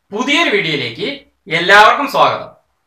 പുതിയൊരു വീഡിയോയിലേക്ക് എല്ലാവർക്കും സ്വാഗതം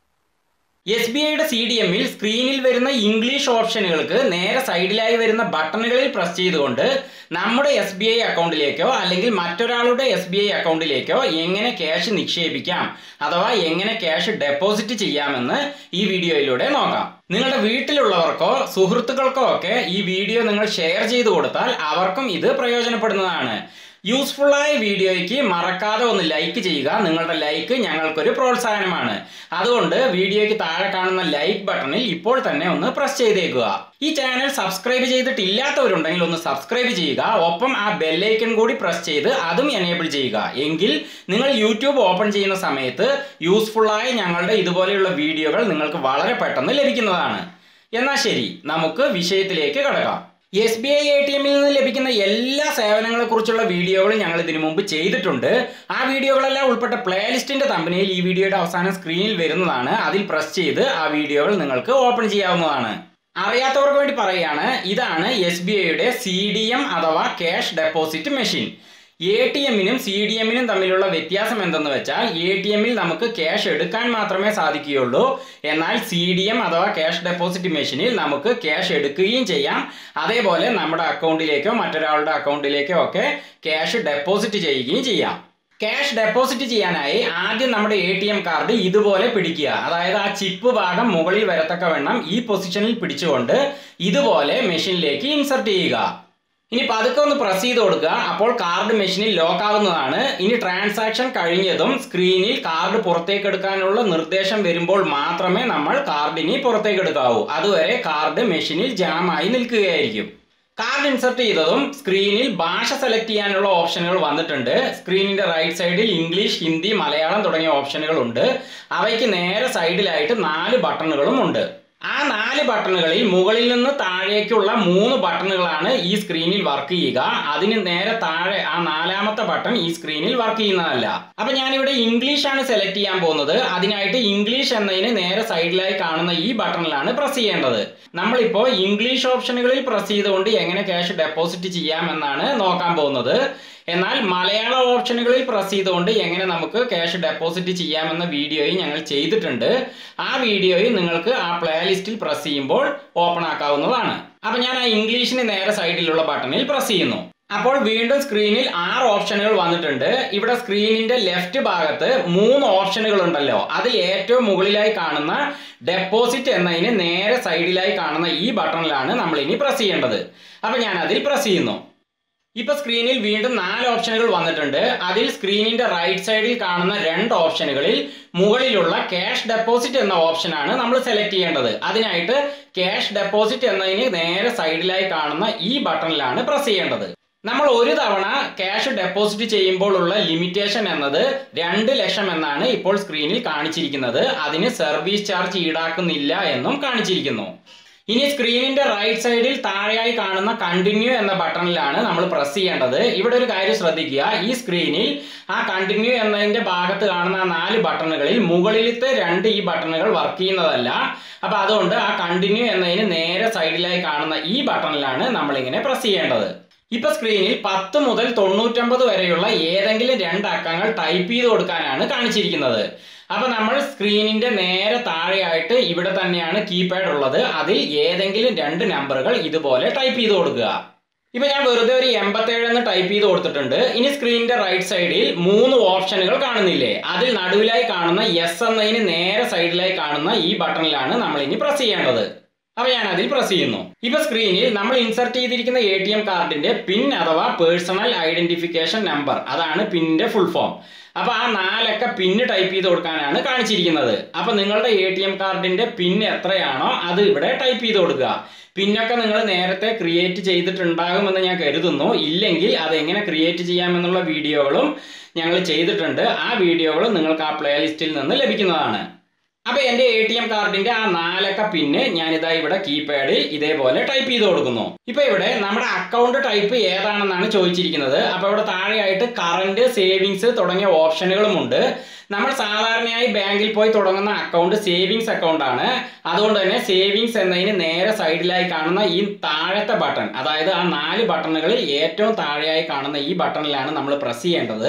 എസ് ബി ഐയുടെ സി ഡി എമ്മിൽ സ്ക്രീനിൽ വരുന്ന ഇംഗ്ലീഷ് ഓപ്ഷനുകൾക്ക് നേരെ സൈഡിലായി വരുന്ന ബട്ടണുകളിൽ പ്രസ് ചെയ്തുകൊണ്ട് നമ്മുടെ എസ് ബി ഐ അക്കൗണ്ടിലേക്കോ അല്ലെങ്കിൽ മറ്റൊരാളുടെ എസ് ബി ഐ അക്കൗണ്ടിലേക്കോ എങ്ങനെ ക്യാഷ് നിക്ഷേപിക്കാം അഥവാ എങ്ങനെ ക്യാഷ് ഡെപ്പോസിറ്റ് ചെയ്യാമെന്ന് ഈ വീഡിയോയിലൂടെ നോക്കാം നിങ്ങളുടെ വീട്ടിലുള്ളവർക്കോ സുഹൃത്തുക്കൾക്കോ ഒക്കെ ഈ വീഡിയോ നിങ്ങൾ ഷെയർ ചെയ്തു കൊടുത്താൽ അവർക്കും ഇത് പ്രയോജനപ്പെടുന്നതാണ് യൂസ്ഫുള്ളായ വീഡിയോയ്ക്ക് മറക്കാതെ ഒന്ന് ലൈക്ക് ചെയ്യുക നിങ്ങളുടെ ലൈക്ക് ഞങ്ങൾക്കൊരു പ്രോത്സാഹനമാണ് അതുകൊണ്ട് വീഡിയോയ്ക്ക് താഴെ കാണുന്ന ലൈക്ക് ബട്ടണിൽ ഇപ്പോൾ തന്നെ ഒന്ന് പ്രസ് ചെയ്തേക്കുക ഈ ചാനൽ സബ്സ്ക്രൈബ് ചെയ്തിട്ടില്ലാത്തവരുണ്ടെങ്കിൽ ഒന്ന് സബ്സ്ക്രൈബ് ചെയ്യുക ഒപ്പം ആ ബെല്ലൈക്കൺ കൂടി പ്രസ് ചെയ്ത് അതും എനേബിൾ ചെയ്യുക എങ്കിൽ നിങ്ങൾ യൂട്യൂബ് ഓപ്പൺ ചെയ്യുന്ന സമയത്ത് യൂസ്ഫുള്ളായ ഞങ്ങളുടെ ഇതുപോലെയുള്ള വീഡിയോകൾ നിങ്ങൾക്ക് വളരെ പെട്ടെന്ന് ലഭിക്കുന്നതാണ് എന്നാൽ ശരി നമുക്ക് വിഷയത്തിലേക്ക് കടക്കാം S B I A T എമ്മിൽ നിന്ന് ലഭിക്കുന്ന എല്ലാ സേവനങ്ങളെ കുറിച്ചുള്ള വീഡിയോകളും ഞങ്ങൾ ഇതിനു മുമ്പ് ചെയ്തിട്ടുണ്ട് ആ വീഡിയോകളെല്ലാം ഉൾപ്പെട്ട പ്ലേലിസ്റ്റിന്റെ തമ്പനിയിൽ ഈ വീഡിയോയുടെ അവസാനം സ്ക്രീനിൽ വരുന്നതാണ് അതിൽ പ്രസ് ചെയ്ത് ആ വീഡിയോകൾ നിങ്ങൾക്ക് ഓപ്പൺ ചെയ്യാവുന്നതാണ് അറിയാത്തവർക്ക് വേണ്ടി പറയുകയാണ് ഇതാണ് എസ് ബി ഐയുടെ സി ഡി എം അഥവാ cash deposit machine A T എമ്മിനും സി ഡി എമ്മിനും തമ്മിലുള്ള വ്യത്യാസം എന്തെന്ന് വെച്ചാൽ എ ടി എമ്മിൽ നമുക്ക് ക്യാഷ് എടുക്കാൻ മാത്രമേ സാധിക്കുകയുള്ളൂ എന്നാൽ സി ഡി എം അഥവാ ക്യാഷ് ഡെപ്പോസിറ്റ് മെഷീനിൽ നമുക്ക് ക്യാഷ് എടുക്കുകയും ചെയ്യാം അതേപോലെ നമ്മുടെ അക്കൗണ്ടിലേക്കോ മറ്റൊരാളുടെ അക്കൗണ്ടിലേക്കോ ഒക്കെ ക്യാഷ് ഡെപ്പോസിറ്റ് ചെയ്യുകയും ചെയ്യാം ക്യാഷ് ഡെപ്പോസിറ്റ് ചെയ്യാനായി ആദ്യം നമ്മുടെ എ ടി എം കാർഡ് ഇതുപോലെ പിടിക്കുക അതായത് ആ ചിപ്പ് ഭാഗം മുകളിൽ വരത്തക്കവണ്ണം ഈ പൊസിഷനിൽ പിടിച്ചുകൊണ്ട് ഇതുപോലെ മെഷീനിലേക്ക് ഇൻസർട്ട് ചെയ്യുക ഇനി പതുക്കെ ഒന്ന് പ്രസ് ചെയ്ത് കൊടുക്കുക അപ്പോൾ കാർഡ് മെഷീനിൽ ലോക്ക് ആവുന്നതാണ് ഇനി ട്രാൻസാക്ഷൻ കഴിഞ്ഞതും സ്ക്രീനിൽ കാർഡ് പുറത്തേക്ക് എടുക്കാനുള്ള നിർദ്ദേശം വരുമ്പോൾ മാത്രമേ നമ്മൾ കാർഡിനി പുറത്തേക്ക് എടുക്കാവൂ അതുവരെ കാർഡ് മെഷീനിൽ ജാമായി നിൽക്കുകയായിരിക്കും കാർഡ് ഇൻസർട്ട് ചെയ്തതും സ്ക്രീനിൽ ഭാഷ സെലക്ട് ചെയ്യാനുള്ള ഓപ്ഷനുകൾ വന്നിട്ടുണ്ട് സ്ക്രീനിന്റെ റൈറ്റ് സൈഡിൽ ഇംഗ്ലീഷ് ഹിന്ദി മലയാളം തുടങ്ങിയ ഓപ്ഷനുകൾ ഉണ്ട് അവയ്ക്ക് നേരെ സൈഡിലായിട്ട് നാല് ബട്ടണുകളും ഉണ്ട് ആ നാല് ബട്ടണുകളിൽ മുകളിൽ നിന്ന് താഴേക്കുള്ള മൂന്ന് ബട്ടണുകളാണ് ഈ സ്ക്രീനിൽ വർക്ക് ചെയ്യുക അതിന് നേരെ താഴെ ആ നാലാമത്തെ ബട്ടൺ ഈ സ്ക്രീനിൽ വർക്ക് ചെയ്യുന്നതല്ല അപ്പൊ ഞാനിവിടെ ഇംഗ്ലീഷ് ആണ് സെലക്ട് ചെയ്യാൻ പോകുന്നത് അതിനായിട്ട് ഇംഗ്ലീഷ് എന്നതിന് നേരെ സൈഡിലായി കാണുന്ന ഈ ബട്ടണിലാണ് പ്രസ് ചെയ്യേണ്ടത് നമ്മളിപ്പോ ഇംഗ്ലീഷ് ഓപ്ഷനുകളിൽ പ്രസ് ചെയ്തുകൊണ്ട് എങ്ങനെ ക്യാഷ് ഡെപ്പോസിറ്റ് ചെയ്യാമെന്നാണ് നോക്കാൻ പോകുന്നത് എന്നാൽ മലയാള ഓപ്ഷനുകളിൽ പ്രസ് ചെയ്തുകൊണ്ട് എങ്ങനെ നമുക്ക് ക്യാഷ് ഡെപ്പോസിറ്റ് ചെയ്യാമെന്ന വീഡിയോയും ഞങ്ങൾ ചെയ്തിട്ടുണ്ട് ആ വീഡിയോയും നിങ്ങൾക്ക് ആ പ്ലേലിസ്റ്റിൽ പ്രസ് ചെയ്യുമ്പോൾ ഓപ്പൺ ആക്കാവുന്നതാണ് അപ്പൊ ഞാൻ ആ ഇംഗ്ലീഷിന് നേരെ സൈഡിലുള്ള ബട്ടണിൽ പ്രസ് ചെയ്യുന്നു അപ്പോൾ വീണ്ടും സ്ക്രീനിൽ ആറ് ഓപ്ഷനുകൾ വന്നിട്ടുണ്ട് ഇവിടെ സ്ക്രീനിന്റെ ലെഫ്റ്റ് ഭാഗത്ത് മൂന്ന് ഓപ്ഷനുകൾ ഉണ്ടല്ലോ അതിൽ ഏറ്റവും മുകളിലായി കാണുന്ന ഡെപ്പോസിറ്റ് എന്നതിന് നേരെ സൈഡിലായി കാണുന്ന ഈ ബട്ടണിലാണ് നമ്മൾ ഇനി പ്രസ് ചെയ്യേണ്ടത് അപ്പൊ ഞാൻ അതിൽ പ്രസ് ചെയ്യുന്നു ഇപ്പൊ സ്ക്രീനിൽ വീണ്ടും നാല് ഓപ്ഷനുകൾ വന്നിട്ടുണ്ട് അതിൽ സ്ക്രീനിന്റെ റൈറ്റ് സൈഡിൽ കാണുന്ന രണ്ട് ഓപ്ഷനുകളിൽ മുകളിലുള്ള ക്യാഷ് ഡെപ്പോസിറ്റ് എന്ന ഓപ്ഷനാണ് നമ്മൾ സെലക്ട് ചെയ്യേണ്ടത് അതിനായിട്ട് ക്യാഷ് ഡെപ്പോസിറ്റ് എന്നതിന് നേരെ സൈഡിലായി കാണുന്ന ഈ ബട്ടണിലാണ് പ്രസ് ചെയ്യേണ്ടത് നമ്മൾ ഒരു തവണ ക്യാഷ് ഡെപ്പോസിറ്റ് ചെയ്യുമ്പോൾ ഉള്ള ലിമിറ്റേഷൻ എന്നത് രണ്ട് ലക്ഷം എന്നാണ് ഇപ്പോൾ സ്ക്രീനിൽ കാണിച്ചിരിക്കുന്നത് അതിന് സർവീസ് ചാർജ് ഈടാക്കുന്നില്ല എന്നും കാണിച്ചിരിക്കുന്നു ഇനി സ്ക്രീനിന്റെ റൈറ്റ് സൈഡിൽ താഴെയായി കാണുന്ന കണ്ടിന്യൂ എന്ന ബട്ടണിലാണ് നമ്മൾ പ്രസ് ചെയ്യേണ്ടത് ഇവിടെ ഒരു കാര്യം ശ്രദ്ധിക്കുക ഈ സ്ക്രീനിൽ ആ കണ്ടിന്യൂ എന്നതിന്റെ ഭാഗത്ത് കാണുന്ന ആ നാല് ബട്ടണുകളിൽ മുകളിലത്തെ രണ്ട് ഈ ബട്ടണുകൾ വർക്ക് ചെയ്യുന്നതല്ല അപ്പൊ അതുകൊണ്ട് ആ കണ്ടിന്യൂ എന്നതിന് നേരെ സൈഡിലായി കാണുന്ന ഈ ബട്ടണിലാണ് നമ്മൾ ഇങ്ങനെ പ്രസ് ചെയ്യേണ്ടത് ഇപ്പൊ സ്ക്രീനിൽ പത്ത് മുതൽ തൊണ്ണൂറ്റമ്പത് വരെയുള്ള ഏതെങ്കിലും രണ്ട് അക്കങ്ങൾ ടൈപ്പ് ചെയ്ത് കൊടുക്കാനാണ് കാണിച്ചിരിക്കുന്നത് അപ്പൊ നമ്മൾ സ്ക്രീനിന്റെ നേരെ താഴെയായിട്ട് ഇവിടെ തന്നെയാണ് കീപാഡ് ഉള്ളത് അതിൽ ഏതെങ്കിലും രണ്ട് നമ്പറുകൾ ഇതുപോലെ ടൈപ്പ് ചെയ്ത് കൊടുക്കുക ഇപ്പൊ ഞാൻ വെറുതെ ഒരു എൺപത്തേഴ് എന്ന് ടൈപ്പ് ചെയ്ത് കൊടുത്തിട്ടുണ്ട് ഇനി സ്ക്രീനിന്റെ റൈറ്റ് സൈഡിൽ മൂന്ന് ഓപ്ഷനുകൾ കാണുന്നില്ലേ അതിൽ നടുവിലായി കാണുന്ന എസ് എന്നതിന് നേരെ സൈഡിലായി കാണുന്ന ഈ ബട്ടണിലാണ് നമ്മൾ ഇനി പ്രസ് ചെയ്യേണ്ടത് അപ്പൊ ഞാൻ അതിൽ പ്രസ് ചെയ്യുന്നു ഇപ്പൊ സ്ക്രീനിൽ നമ്മൾ ഇൻസർട്ട് ചെയ്തിരിക്കുന്ന എ ടി എം കാർഡിന്റെ പിൻ അഥവാ പേഴ്സണൽ ഐഡന്റിഫിക്കേഷൻ നമ്പർ അതാണ് പിന്നിന്റെ ഫുൾ ഫോം അപ്പൊ ആ നാലക്ക പിന്ന് ടൈപ്പ് ചെയ്ത് കൊടുക്കാനാണ് കാണിച്ചിരിക്കുന്നത് അപ്പൊ നിങ്ങളുടെ എ ടി എം കാർഡിന്റെ പിൻ എത്രയാണോ അത് ഇവിടെ ടൈപ്പ് ചെയ്ത് കൊടുക്കുക പിന്നൊക്കെ നിങ്ങൾ നേരത്തെ ക്രിയേറ്റ് ചെയ്തിട്ടുണ്ടാകുമെന്ന് ഞാൻ കരുതുന്നു ഇല്ലെങ്കിൽ അത് എങ്ങനെ ക്രിയേറ്റ് ചെയ്യാമെന്നുള്ള വീഡിയോകളും ഞങ്ങൾ ചെയ്തിട്ടുണ്ട് ആ വീഡിയോകളും നിങ്ങൾക്ക് ആ പ്ലേലിസ്റ്റിൽ നിന്ന് ലഭിക്കുന്നതാണ് അപ്പൊ എന്റെ എ ടി എം കാർഡിന്റെ ആ നാലക്ക പിന്ന് ഞാനിതാ ഇവിടെ കീപാഡിൽ ഇതേപോലെ ടൈപ്പ് ചെയ്ത് കൊടുക്കുന്നു ഇപ്പൊ ഇവിടെ നമ്മുടെ അക്കൗണ്ട് ടൈപ്പ് ഏതാണെന്നാണ് ചോദിച്ചിരിക്കുന്നത് അപ്പൊ ഇവിടെ താഴെയായിട്ട് കറന്റ് സേവിങ്സ് തുടങ്ങിയ ഓപ്ഷനുകളും ഉണ്ട് നമ്മൾ സാധാരണയായി ബാങ്കിൽ പോയി തുടങ്ങുന്ന അക്കൗണ്ട് സേവിങ്സ് അക്കൗണ്ട് ആണ് അതുകൊണ്ട് തന്നെ സേവിങ്സ് എന്നതിന് നേരെ സൈഡിലായി കാണുന്ന ഈ താഴത്തെ ബട്ടൺ അതായത് ആ നാല് ബട്ടണുകളിൽ ഏറ്റവും താഴെയായി കാണുന്ന ഈ ബട്ടണിലാണ് നമ്മൾ പ്രസ് ചെയ്യേണ്ടത്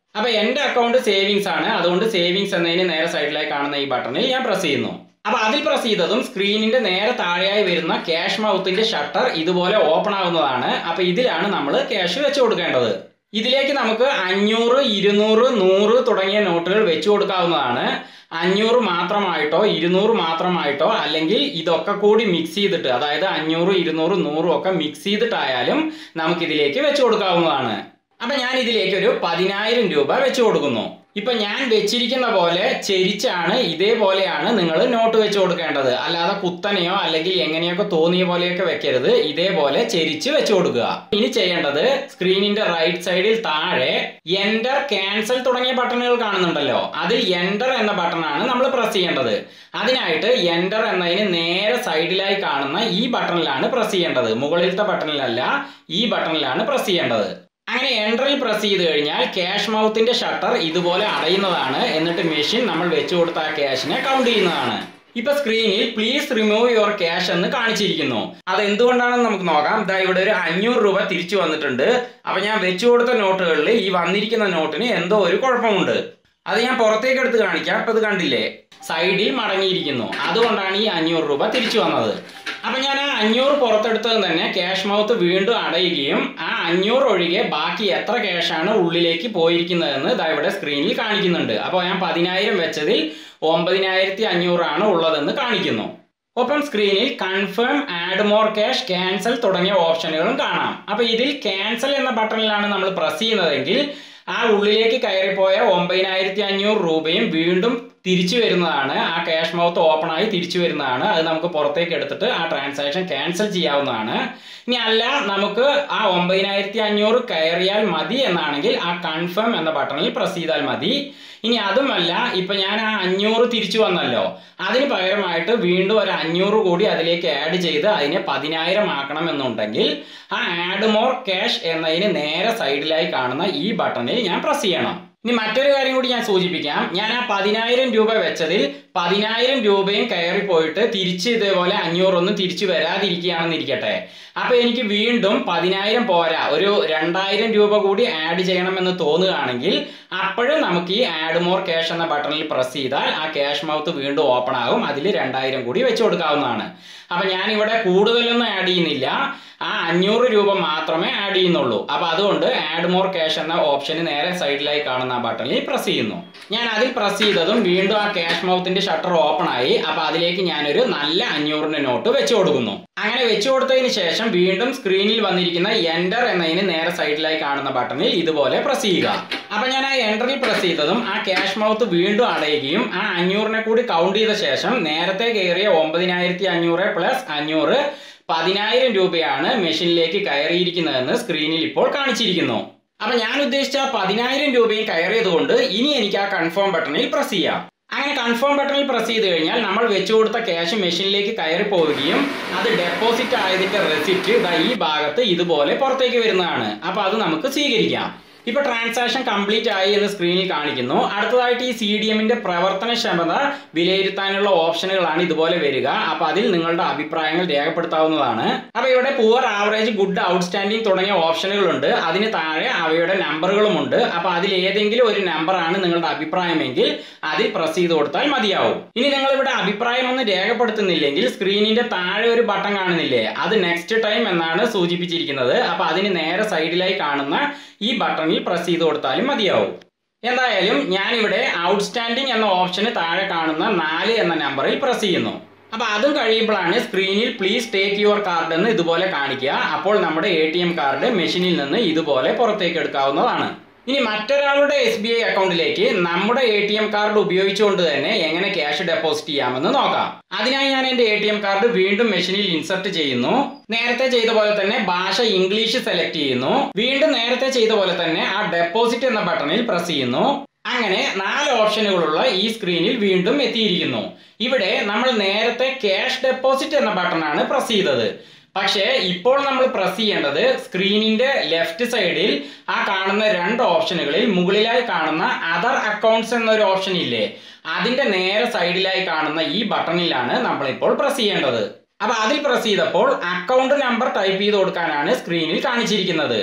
അപ്പൊ എന്റെ അക്കൗണ്ട് സേവിങ്സ് ആണ് അതുകൊണ്ട് സേവിങ്സ് എന്നതിന് നേരെ സൈഡിലായി കാണുന്ന ഈ ബട്ടണിൽ ഞാൻ പ്രസ് ചെയ്യുന്നു അപ്പൊ അതിൽ പ്രസ് ചെയ്തതും സ്ക്രീനിന്റെ നേരെ താഴെയായി വരുന്ന ക്യാഷ് മൗത്തിന്റെ ഷട്ടർ ഇതുപോലെ ഓപ്പൺ ആവുന്നതാണ് അപ്പൊ ഇതിലാണ് നമ്മൾ ക്യാഷ് വെച്ച് കൊടുക്കേണ്ടത് ഇതിലേക്ക് നമുക്ക് അഞ്ഞൂറ് ഇരുന്നൂറ് നൂറ് തുടങ്ങിയ നോട്ടുകൾ വെച്ചു കൊടുക്കാവുന്നതാണ് അഞ്ഞൂറ് മാത്രമായിട്ടോ ഇരുന്നൂറ് മാത്രമായിട്ടോ അല്ലെങ്കിൽ ഇതൊക്കെ കൂടി മിക്സ് ചെയ്തിട്ട് അതായത് അഞ്ഞൂറ് ഇരുന്നൂറ് നൂറും ഒക്കെ മിക്സ് ചെയ്തിട്ടായാലും നമുക്കിതിലേക്ക് വെച്ചു കൊടുക്കാവുന്നതാണ് അപ്പൊ ഞാൻ ഇതിലേക്ക് ഒരു പതിനായിരം രൂപ വെച്ചു കൊടുക്കുന്നു ഇപ്പൊ ഞാൻ വെച്ചിരിക്കുന്ന പോലെ ചെരിച്ചാണ് ഇതേപോലെയാണ് നിങ്ങൾ നോട്ട് വെച്ച് കൊടുക്കേണ്ടത് അല്ലാതെ കുത്തനെയോ അല്ലെങ്കിൽ എങ്ങനെയൊക്കെ തോന്നിയ പോലെയൊക്കെ വെക്കരുത് ഇതേപോലെ ചെരിച്ച് വെച്ച് കൊടുക്കുക ഇനി ചെയ്യേണ്ടത് സ്ക്രീനിന്റെ റൈറ്റ് സൈഡിൽ താഴെ എൻറ്റർ ക്യാൻസൽ തുടങ്ങിയ ബട്ടണുകൾ കാണുന്നുണ്ടല്ലോ അതിൽ എൻറ്റർ എന്ന ബട്ടണാണ് നമ്മൾ പ്രസ് ചെയ്യേണ്ടത് അതിനായിട്ട് എൻറ്റർ എന്നതിന് നേരെ സൈഡിലായി കാണുന്ന ഈ ബട്ടണിലാണ് പ്രസ് ചെയ്യേണ്ടത് മുകളിലത്തെ ബട്ടണിലല്ല ഈ ബട്ടണിലാണ് പ്രസ് ചെയ്യേണ്ടത് അങ്ങനെ എൻട്രിൽ പ്രസ് ചെയ്ത് കഴിഞ്ഞാൽ ക്യാഷ് മൗത്തിന്റെ ഷട്ടർ ഇതുപോലെ അടയുന്നതാണ് എന്നിട്ട് മെഷീൻ നമ്മൾ വെച്ചു കൊടുത്ത ആ ക്യാഷിനെ കൗണ്ട് ചെയ്യുന്നതാണ് ഇപ്പൊ സ്ക്രീനിൽ പ്ലീസ് റിമൂവ് യുവർ ക്യാഷ് എന്ന് കാണിച്ചിരിക്കുന്നു അത് എന്തുകൊണ്ടാണെന്ന് നമുക്ക് നോക്കാം ഇതാ ഇവിടെ ഒരു അഞ്ഞൂറ് രൂപ തിരിച്ചു വന്നിട്ടുണ്ട് അപ്പൊ ഞാൻ വെച്ചു കൊടുത്ത നോട്ടുകളിൽ ഈ വന്നിരിക്കുന്ന നോട്ടിന് എന്തോ ഒരു കുഴപ്പമുണ്ട് അത് ഞാൻ പുറത്തേക്ക് എടുത്ത് കാണിക്കാം ഇപ്പൊ ഇത് കണ്ടില്ലേ സൈഡിൽ മടങ്ങിയിരിക്കുന്നു അതുകൊണ്ടാണ് ഈ അഞ്ഞൂറ് രൂപ തിരിച്ചു വന്നത് അപ്പൊ ഞാൻ ആ അഞ്ഞൂറ് പുറത്തെടുത്തത് തന്നെ ക്യാഷ് മൗത്ത് വീണ്ടും അടയുകയും ആ അഞ്ഞൂറ് ഒഴികെ ബാക്കി എത്ര ക്യാഷാണ് ഉള്ളിലേക്ക് പോയിരിക്കുന്നതെന്ന് ഇതാ ഇവിടെ സ്ക്രീനിൽ കാണിക്കുന്നുണ്ട് അപ്പോൾ ഞാൻ പതിനായിരം വെച്ചതിൽ ഒമ്പതിനായിരത്തി അഞ്ഞൂറാണ് ഉള്ളതെന്ന് കാണിക്കുന്നു ഒപ്പം സ്ക്രീനിൽ confirm add more cash cancel തുടങ്ങിയ ഓപ്ഷനുകളും കാണാം അപ്പൊ ഇതിൽ ക്യാൻസൽ എന്ന ബട്ടണിലാണ് നമ്മൾ പ്രസ് ചെയ്യുന്നതെങ്കിൽ ആ ഉള്ളിലേക്ക് കയറിപ്പോയ ഒമ്പതിനായിരത്തി അഞ്ഞൂറ് രൂപയും വീണ്ടും തിരിച്ചു വരുന്നതാണ് ആ ക്യാഷ് മൗത്ത് ഓപ്പൺ ആയി തിരിച്ചു വരുന്നതാണ് അത് നമുക്ക് പുറത്തേക്ക് എടുത്തിട്ട് ആ ട്രാൻസാക്ഷൻ ക്യാൻസൽ ചെയ്യാവുന്നതാണ് ഇനി അല്ല നമുക്ക് ആ ഒമ്പതിനായിരത്തി അഞ്ഞൂറ് കയറിയാൽ മതി എന്നാണെങ്കിൽ ആ കൺഫേം എന്ന ബട്ടണിൽ പ്രസ് ചെയ്താൽ മതി ഇനി അതുമല്ല ഇപ്പൊ ഞാൻ ആ അഞ്ഞൂറ് തിരിച്ചു വന്നല്ലോ അതിന് പകരമായിട്ട് വീണ്ടും ഒരു അഞ്ഞൂറ് കൂടി അതിലേക്ക് ആഡ് ചെയ്ത് അതിനെ പതിനായിരം ആക്കണം എന്നുണ്ടെങ്കിൽ ആ ആഡ് മോർ ക്യാഷ് എന്നതിന് നേരെ സൈഡിലായി കാണുന്ന ഈ ബട്ടണിൽ ഞാൻ പ്രസ് ചെയ്യണം ഇനി മറ്റൊരു കാര്യം കൂടി ഞാൻ സൂചിപ്പിക്കാം ഞാൻ ആ പതിനായിരം രൂപ വെച്ചതിൽ പതിനായിരം രൂപയും കയറി പോയിട്ട് തിരിച്ച് ഇതേപോലെ അഞ്ഞൂറൊന്നും തിരിച്ചു വരാതിരിക്കുകയാണെന്നിരിക്കട്ടെ അപ്പൊ എനിക്ക് വീണ്ടും പതിനായിരം പോരാ ഒരു രണ്ടായിരം രൂപ കൂടി ആഡ് ചെയ്യണമെന്ന് തോന്നുകയാണെങ്കിൽ അപ്പോഴും നമുക്ക് ഈ ആഡ് മോർ ക്യാഷ് എന്ന ബട്ടണിൽ പ്രസ് ചെയ്താൽ ആ ക്യാഷ് മൗത്ത് വീണ്ടും ഓപ്പൺ ആകും അതിൽ രണ്ടായിരം കൂടി വെച്ച് കൊടുക്കാവുന്നതാണ് അപ്പൊ ഞാൻ ഇവിടെ കൂടുതലൊന്നും ആഡ് ചെയ്യുന്നില്ല ആ അഞ്ഞൂറ് രൂപ മാത്രമേ ആഡ് ചെയ്യുന്നുള്ളൂ അപ്പൊ അതുകൊണ്ട് ആഡ് മോർ ക്യാഷ് എന്ന ഓപ്ഷന് നേരെ സൈഡിലായി കാണുന്ന ആ ബട്ടണിൽ പ്രസ് ചെയ്യുന്നു ഞാൻ അതിൽ പ്രസ് ചെയ്തതും വീണ്ടും ആ ക്യാഷ് മൗത്തിന്റെ ഷട്ടർ ഓപ്പൺ ആയി അപ്പൊ അതിലേക്ക് ഞാനൊരു നല്ല അഞ്ഞൂറിന്റെ നോട്ട് വെച്ചു കൊടുക്കുന്നു അങ്ങനെ വെച്ചു കൊടുത്തതിന് ശേഷം വീണ്ടും സ്ക്രീനിൽ വന്നിരിക്കുന്ന എൻറ്റർ എന്നതിന് നേരെ സൈഡിലായി കാണുന്ന ബട്ടണിൽ ഇതുപോലെ പ്രസ് ചെയ്യുക അപ്പൊ ഞാൻ ആ എൻറ്ററിൽ പ്രസ് ചെയ്തതും ആ ക്യാഷ് മൗത്ത് വീണ്ടും അടയുകയും ആ അഞ്ഞൂറിനെ കൂടി കൗണ്ട് ചെയ്ത ശേഷം നേരത്തെ കയറിയ ഒമ്പതിനായിരത്തി അഞ്ഞൂറ് പ്ലസ് അഞ്ഞൂറ് പതിനായിരം രൂപയാണ് മെഷീനിലേക്ക് കയറിയിരിക്കുന്നതെന്ന് സ്ക്രീനിൽ ഇപ്പോൾ കാണിച്ചിരിക്കുന്നു അപ്പൊ ഞാൻ ഉദ്ദേശിച്ച പതിനായിരം രൂപയും കയറിയത് കൊണ്ട് ഇനി എനിക്ക് ആ കൺഫേം ബട്ടണിൽ പ്രസ് ചെയ്യാം അങ്ങനെ കൺഫേം ബട്ടണിൽ പ്രസ് ചെയ്ത് കഴിഞ്ഞാൽ നമ്മൾ വെച്ചു കൊടുത്ത ക്യാഷ് മെഷീനിലേക്ക് കയറി പോവുകയും അത് ഡെപ്പോസിറ്റ് ആയതിന്റെ റെസിപ്റ്റ് ഇതാ ഈ ഭാഗത്ത് ഇതുപോലെ പുറത്തേക്ക് വരുന്നതാണ് അപ്പൊ അത് നമുക്ക് സ്വീകരിക്കാം ഇപ്പൊ ട്രാൻസാക്ഷൻ കംപ്ലീറ്റ് ആയി എന്ന് സ്ക്രീനിൽ കാണിക്കുന്നു അടുത്തതായിട്ട് ഈ സി ഡി എമ്മിന്റെ പ്രവർത്തനക്ഷമത വിലയിരുത്താനുള്ള ഓപ്ഷനുകളാണ് ഇതുപോലെ വരിക അപ്പൊ അതിൽ നിങ്ങളുടെ അഭിപ്രായങ്ങൾ രേഖപ്പെടുത്താവുന്നതാണ് അപ്പൊ ഇവിടെ പുവർ ആവറേജ് ഗുഡ് ഔട്ട്സ്റ്റാൻഡിംഗ് തുടങ്ങിയ ഓപ്ഷനുകളുണ്ട് അതിന് താഴെ അവയുടെ നമ്പറുകളുമുണ്ട് അപ്പൊ അതിൽ ഏതെങ്കിലും ഒരു നമ്പറാണ് നിങ്ങളുടെ അഭിപ്രായമെങ്കിൽ അതിൽ പ്രസ് ചെയ്ത് കൊടുത്താൽ മതിയാവും ഇനി നിങ്ങൾ ഇവിടെ അഭിപ്രായം ഒന്നും രേഖപ്പെടുത്തുന്നില്ലെങ്കിൽ സ്ക്രീനിന്റെ താഴെ ഒരു ബട്ടൺ കാണുന്നില്ലേ അത് നെക്സ്റ്റ് ടൈം എന്നാണ് സൂചിപ്പിച്ചിരിക്കുന്നത് അപ്പൊ അതിന് നേരെ സൈഡിലായി കാണുന്ന ഈ ബട്ടണിൽ പ്രസ് ചെയ്ത് കൊടുത്താലും മതിയാവും എന്തായാലും ഞാനിവിടെ ഔട്ട്സ്റ്റാൻഡിംഗ് എന്ന ഓപ്ഷന് താഴെ കാണുന്ന നാല് എന്ന നമ്പറിൽ പ്രസ് ചെയ്യുന്നു അപ്പൊ അതും കഴിയുമ്പോഴാണ് സ്ക്രീനിൽ പ്ലീസ് ടേക്ക് യുവർ കാർഡ് എന്ന് ഇതുപോലെ കാണിക്കുക അപ്പോൾ നമ്മുടെ എ ടി എം കാർഡ് മെഷീനിൽ നിന്ന് ഇതുപോലെ പുറത്തേക്ക് എടുക്കാവുന്നതാണ് ഇനി മറ്റൊരാളുടെ എസ് ബി ഐ അക്കൗണ്ടിലേക്ക് നമ്മുടെ എ ടി എം കാർഡ് ഉപയോഗിച്ചുകൊണ്ട് തന്നെ എങ്ങനെ ക്യാഷ് ഡെപ്പോസിറ്റ് ചെയ്യാമെന്ന് നോക്കാം അതിനായി ഞാൻ എന്റെ എ ടി എം കാർഡ് വീണ്ടും മെഷീനിൽ ഇൻസർട്ട് ചെയ്യുന്നു നേരത്തെ ചെയ്ത പോലെ തന്നെ ഭാഷ ഇംഗ്ലീഷ് സെലക്ട് ചെയ്യുന്നു വീണ്ടും നേരത്തെ ചെയ്ത പോലെ തന്നെ ആ ഡെപ്പോസിറ്റ് എന്ന ബട്ടണിൽ പ്രസ് ചെയ്യുന്നു അങ്ങനെ നാല് ഓപ്ഷനുകളുള്ള ഈ സ്ക്രീനിൽ വീണ്ടും എത്തിയിരിക്കുന്നു ഇവിടെ നമ്മൾ നേരത്തെ ക്യാഷ് ഡെപ്പോസിറ്റ് എന്ന ബട്ടണാണ് പ്രസ് ചെയ്തത് പക്ഷേ ഇപ്പോൾ നമ്മൾ പ്രസ് ചെയ്യേണ്ടത് സ്ക്രീനിന്റെ ലെഫ്റ്റ് സൈഡിൽ ആ കാണുന്ന രണ്ട് ഓപ്ഷനുകളിൽ മുകളിലായി കാണുന്ന അതർ അക്കൗണ്ട്സ് എന്നൊരു ഓപ്ഷൻ ഇല്ലേ അതിന്റെ നേരെ സൈഡിലായി കാണുന്ന ഈ ബട്ടണിലാണ് നമ്മളിപ്പോൾ പ്രസ് ചെയ്യേണ്ടത് അപ്പൊ അതിൽ പ്രസ് ചെയ്തപ്പോൾ അക്കൗണ്ട് നമ്പർ ടൈപ്പ് ചെയ്ത് കൊടുക്കാനാണ് സ്ക്രീനിൽ കാണിച്ചിരിക്കുന്നത്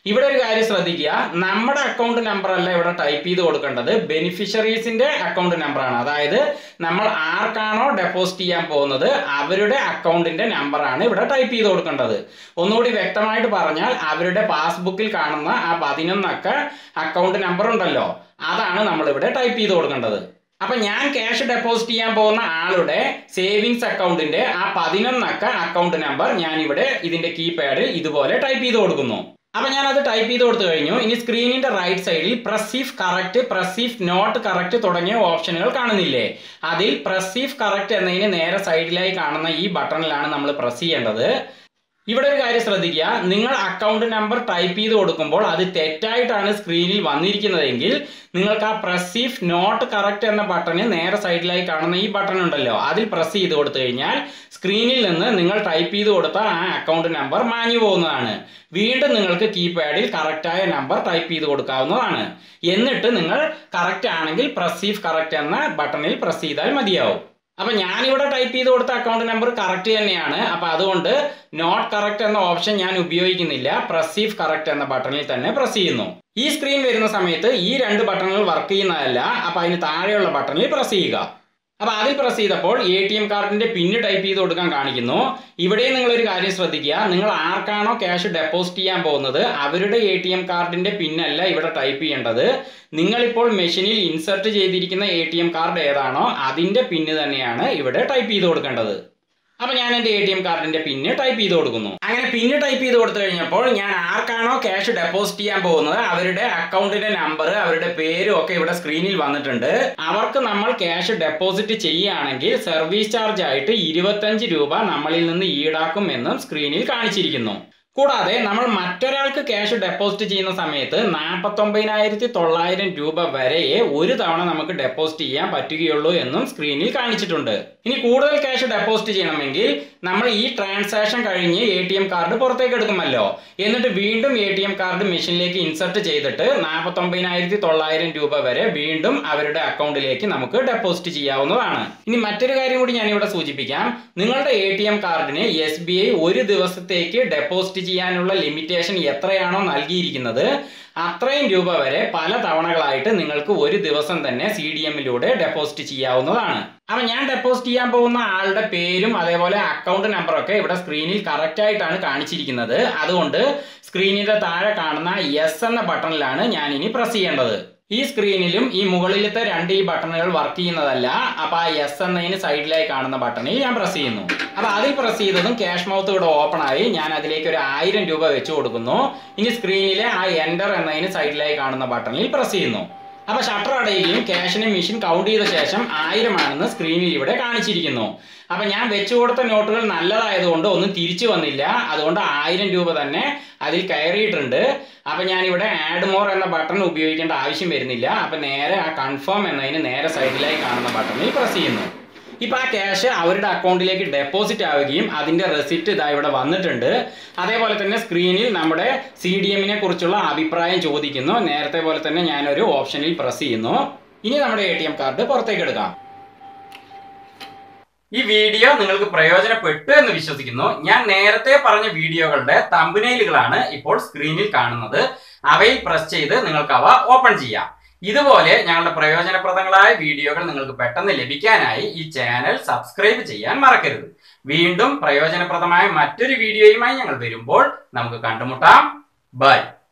ഇവിടെ ഒരു കാര്യം ശ്രദ്ധിക്കുക നമ്മുടെ അക്കൗണ്ട് നമ്പർ അല്ല ഇവിടെ ടൈപ്പ് ചെയ്ത് കൊടുക്കേണ്ടത് ബെനിഫിഷ്യറീസിന്റെ അക്കൗണ്ട് നമ്പറാണ് അതായത് നമ്മൾ ആർക്കാണോ ഡെപ്പോസിറ്റ് ചെയ്യാൻ പോകുന്നത് അവരുടെ അക്കൗണ്ടിന്റെ നമ്പറാണ് ഇവിടെ ടൈപ്പ് ചെയ്ത് കൊടുക്കേണ്ടത് ഒന്നുകൂടി വ്യക്തമായിട്ട് പറഞ്ഞാൽ അവരുടെ പാസ്ബുക്കിൽ കാണുന്ന ആ പതിനൊന്നക്ക അക്കൗണ്ട് നമ്പർ ഉണ്ടല്ലോ അതാണ് നമ്മൾ ഇവിടെ ടൈപ്പ് ചെയ്ത് കൊടുക്കേണ്ടത് അപ്പൊ ഞാൻ ക്യാഷ് ഡെപ്പോസിറ്റ് ചെയ്യാൻ പോകുന്ന ആളുടെ സേവിങ്സ് അക്കൗണ്ടിന്റെ ആ പതിനൊന്നക്ക അക്കൗണ്ട് നമ്പർ ഞാൻ ഇവിടെ ഇതിന്റെ കീപാഡിൽ ഇതുപോലെ ടൈപ്പ് ചെയ്ത് കൊടുക്കുന്നു അപ്പൊ ഞാൻ അത് ടൈപ്പ് ചെയ്ത് കൊടുത്തു കഴിഞ്ഞു ഇനി സ്ക്രീനിന്റെ റൈറ്റ് സൈഡിൽ press if correct press if not correct തുടങ്ങിയ ഓപ്ഷനുകൾ കാണുന്നില്ലേ അതിൽ പ്രസീഫ് കറക്റ്റ് എന്നതിന് നേരെ സൈഡിലായി കാണുന്ന ഈ ബട്ടണിലാണ് നമ്മൾ പ്രസ് ചെയ്യേണ്ടത് ഇവിടെ ഒരു കാര്യം ശ്രദ്ധിക്കുക നിങ്ങൾ അക്കൗണ്ട് നമ്പർ ടൈപ്പ് ചെയ്ത് കൊടുക്കുമ്പോൾ അത് തെറ്റായിട്ടാണ് സ്ക്രീനിൽ വന്നിരിക്കുന്നതെങ്കിൽ നിങ്ങൾക്ക് ആ പ്രസീഫ് നോട്ട് കറക്റ്റ് എന്ന ബട്ടണ് നേരെ സൈഡിലായി കാണുന്ന ഈ ബട്ടൺ ഉണ്ടല്ലോ അതിൽ പ്രസ് ചെയ്ത് കൊടുത്തു കഴിഞ്ഞാൽ സ്ക്രീനിൽ നിന്ന് നിങ്ങൾ ടൈപ്പ് ചെയ്ത് കൊടുത്ത ആ അക്കൗണ്ട് നമ്പർ മാഞ്ഞു പോകുന്നതാണ് വീണ്ടും നിങ്ങൾക്ക് കീപാഡിൽ കറക്റ്റായ നമ്പർ ടൈപ്പ് ചെയ്ത് കൊടുക്കാവുന്നതാണ് എന്നിട്ട് നിങ്ങൾ കറക്റ്റ് ആണെങ്കിൽ പ്രസീഫ് കറക്റ്റ് എന്ന ബട്ടണിൽ പ്രസ് ചെയ്താൽ മതിയാവും അപ്പൊ ഞാനിവിടെ ടൈപ്പ് ചെയ്ത് കൊടുത്ത അക്കൗണ്ട് നമ്പർ കറക്റ്റ് തന്നെയാണ് അപ്പൊ അതുകൊണ്ട് നോട്ട് കറക്റ്റ് എന്ന ഓപ്ഷൻ ഞാൻ ഉപയോഗിക്കുന്നില്ല പ്രസീവ് കറക്റ്റ് എന്ന ബട്ടണിൽ തന്നെ പ്രസ് ചെയ്യുന്നു ഈ സ്ക്രീൻ വരുന്ന സമയത്ത് ഈ രണ്ട് ബട്ടണുകൾ വർക്ക് ചെയ്യുന്നതല്ല അപ്പൊ അതിന് താഴെയുള്ള ബട്ടണിൽ പ്രസ് ചെയ്യുക അപ്പൊ അതിൽ പ്രസ് ചെയ്തപ്പോൾ എ ടി എം കാർഡിന്റെ പിന്ന് ടൈപ്പ് ചെയ്ത് കൊടുക്കാൻ കാണിക്കുന്നു ഇവിടെ നിങ്ങൾ ഒരു കാര്യം ശ്രദ്ധിക്കുക നിങ്ങൾ ആർക്കാണോ ക്യാഷ് ഡെപ്പോസിറ്റ് ചെയ്യാൻ പോകുന്നത് അവരുടെ എ ടി എം കാർഡിന്റെ പിന്നല്ല ഇവിടെ ടൈപ്പ് ചെയ്യേണ്ടത് നിങ്ങളിപ്പോൾ മെഷീനിൽ ഇൻസർട്ട് ചെയ്തിരിക്കുന്ന എ ടി എം കാർഡ് ഏതാണോ അതിന്റെ പിന്ന് തന്നെയാണ് ഇവിടെ ടൈപ്പ് ചെയ്ത് കൊടുക്കേണ്ടത് അപ്പൊ ഞാൻ എന്റെ എ ടി എം കാർഡിന്റെ പിന്ന് ടൈപ്പ് ചെയ്ത് കൊടുക്കുന്നു അങ്ങനെ പിന്ന് ടൈപ്പ് ചെയ്ത് കൊടുത്തു കഴിഞ്ഞപ്പോൾ ഞാൻ ആർക്കാണോ ക്യാഷ് ഡെപ്പോസിറ്റ് ചെയ്യാൻ പോകുന്നത് അവരുടെ അക്കൗണ്ടിന്റെ നമ്പർ അവരുടെ പേരും ഒക്കെ ഇവിടെ സ്ക്രീനിൽ വന്നിട്ടുണ്ട് അവർക്ക് നമ്മൾ ക്യാഷ് ഡെപ്പോസിറ്റ് ചെയ്യുകയാണെങ്കിൽ സർവീസ് ചാർജ് ആയിട്ട് ഇരുപത്തഞ്ച് രൂപ നമ്മളിൽ നിന്ന് ഈടാക്കും എന്നും സ്ക്രീനിൽ കാണിച്ചിരിക്കുന്നു കൂടാതെ നമ്മൾ മറ്റൊരാൾക്ക് ക്യാഷ് ഡെപ്പോസിറ്റ് ചെയ്യുന്ന സമയത്ത് നാൽപ്പത്തൊമ്പതിനായിരത്തി തൊള്ളായിരം രൂപ വരെയേ ഒരു തവണ നമുക്ക് ഡെപ്പോസിറ്റ് ചെയ്യാൻ പറ്റുകയുള്ളൂ എന്നും സ്ക്രീനിൽ കാണിച്ചിട്ടുണ്ട് ഇനി കൂടുതൽ ക്യാഷ് ഡെപ്പോസിറ്റ് ചെയ്യണമെങ്കിൽ നമ്മൾ ഈ ട്രാൻസാക്ഷൻ കഴിഞ്ഞ് എ ടി എം കാർഡ് പുറത്തേക്ക് എടുക്കുമല്ലോ എന്നിട്ട് വീണ്ടും എ ടി എം കാർഡ് മെഷീനിലേക്ക് ഇൻസർട്ട് ചെയ്തിട്ട് നാൽപ്പത്തൊമ്പതിനായിരത്തി തൊള്ളായിരം രൂപ വരെ വീണ്ടും അവരുടെ അക്കൗണ്ടിലേക്ക് നമുക്ക് ഡെപ്പോസിറ്റ് ചെയ്യാവുന്നതാണ് ഇനി മറ്റൊരു കാര്യം കൂടി ഞാൻ ഇവിടെ സൂചിപ്പിക്കാം നിങ്ങളുടെ എ ടി എം കാർഡിന് എസ് ബി ഐ ഒരു ദിവസത്തേക്ക് ഡെപ്പോസിറ്റ് ചെയ്യാനുള്ള ലിമിറ്റേഷൻ എത്രയാണോ നൽകിയിരിക്കുന്നത് അത്രയും രൂപ വരെ പല തവണകളായിട്ട് നിങ്ങൾക്ക് ഒരു ദിവസം തന്നെ സി ഡി എമ്മിലൂടെ ഡെപ്പോസിറ്റ് ചെയ്യാവുന്നതാണ് അപ്പൊ ഞാൻ ഡെപ്പോസിറ്റ് ചെയ്യാൻ പോകുന്ന ആളുടെ പേരും അതേപോലെ അക്കൗണ്ട് നമ്പറൊക്കെ ഇവിടെ സ്ക്രീനിൽ കറക്റ്റ് ആയിട്ടാണ് കാണിച്ചിരിക്കുന്നത് അതുകൊണ്ട് സ്ക്രീനിന്റെ താഴെ കാണുന്ന യെസ് എന്ന ബട്ടണിലാണ് ഞാൻ ഇനി പ്രസ് ചെയ്യേണ്ടത് ഈ സ്ക്രീനിലും ഈ മുകളിലത്തെ രണ്ട് ഈ ബട്ടണുകൾ വർക്ക് ചെയ്യുന്നതല്ല അപ്പൊ ആ എസ് എന്നതിന് സൈഡിലായി കാണുന്ന ബട്ടണിൽ ഞാൻ പ്രസ് ചെയ്യുന്നു അപ്പൊ അതിൽ പ്രസ് ചെയ്തതും ക്യാഷ് മൗത്ത് ഇവിടെ ഓപ്പൺ ആയി ഞാൻ അതിലേക്ക് ഒരു ആയിരം രൂപ വെച്ച് കൊടുക്കുന്നു ഇനി സ്ക്രീനിലെ ആ എൻ്റർ എന്നതിന് സൈഡിലായി കാണുന്ന ബട്ടണിൽ പ്രസ് ചെയ്യുന്നു അപ്പൊ ഷട്ടർ അടയുകയും ക്യാഷിനെ മെഷീൻ കൗണ്ട് ചെയ്ത ശേഷം ആയിരമാണെന്ന് സ്ക്രീനിൽ ഇവിടെ കാണിച്ചിരിക്കുന്നു അപ്പൊ ഞാൻ വെച്ചു കൊടുത്ത നോട്ടുകൾ നല്ലതായതുകൊണ്ട് ഒന്നും തിരിച്ചു വന്നില്ല അതുകൊണ്ട് ആയിരം രൂപ തന്നെ അതിൽ കയറിയിട്ടുണ്ട് അപ്പൊ ഞാൻ ഇവിടെ ആഡ് മോർ എന്ന ബട്ടൺ ഉപയോഗിക്കേണ്ട ആവശ്യം വരുന്നില്ല അപ്പൊ നേരെ ആ കൺഫേം എന്നതിന് നേരെ സൈഡിലായി കാണുന്ന ബട്ടണിൽ പ്രസ് ചെയ്യുന്നു ഇപ്പൊ ആ ക്യാഷ് അവരുടെ അക്കൗണ്ടിലേക്ക് ഡെപ്പോസിറ്റ് ആവുകയും അതിന്റെ റെസിപ്റ്റ് ഇതാ ഇവിടെ വന്നിട്ടുണ്ട് അതേപോലെ തന്നെ സ്ക്രീനിൽ നമ്മുടെ സി ഡി എമ്മിനെ കുറിച്ചുള്ള അഭിപ്രായം ചോദിക്കുന്നു നേരത്തെ പോലെ തന്നെ ഞാനൊരു ഓപ്ഷനിൽ പ്രസ് ചെയ്യുന്നു ഇനി നമ്മുടെ എ ടി എം കാർഡ് പുറത്തേക്ക് എടുക്കാം ഈ വീഡിയോ നിങ്ങൾക്ക് പ്രയോജനപ്പെട്ടു എന്ന് വിശ്വസിക്കുന്നു ഞാൻ നേരത്തെ പറഞ്ഞ വീഡിയോകളുടെ തമ്പനയിലുകളാണ് ഇപ്പോൾ സ്ക്രീനിൽ കാണുന്നത് അവയിൽ പ്രസ് ചെയ്ത് നിങ്ങൾക്ക് അവ ഓപ്പൺ ചെയ്യാം ഇതുപോലെ ഞങ്ങളുടെ പ്രയോജനപ്രദങ്ങളായ വീഡിയോകൾ നിങ്ങൾക്ക് പെട്ടെന്ന് ലഭിക്കാനായി ഈ ചാനൽ സബ്സ്ക്രൈബ് ചെയ്യാൻ മറക്കരുത് വീണ്ടും പ്രയോജനപ്രദമായ മറ്റൊരു വീഡിയോയുമായി ഞങ്ങൾ വരുമ്പോൾ നമുക്ക് കണ്ടുമുട്ടാം ബൈ